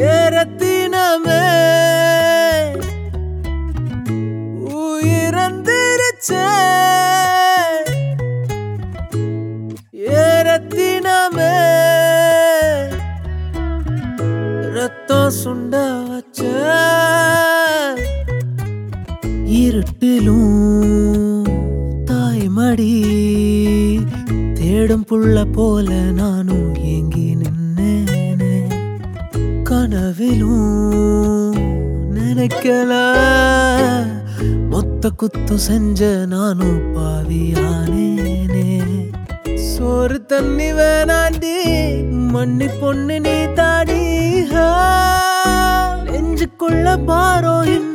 ஏறத்தினமே உயிரந்திருச்சே ஏறத்தினமே ரத்தம் சுண்ட வச்ச இருட்டிலும் தாய்மடி தேடும் புள்ள போல நானும் ஏங்கி நின்னேனே கனவிலும் நினைக்கல மொத்த குத்து செஞ்ச நானும் பாவியானேனே சோறு தண்ணி வேணாண்டி மண்ணி பொண்ணு நீ தாடி நெஞ்சுக்குள்ள பாரம் இன்னும்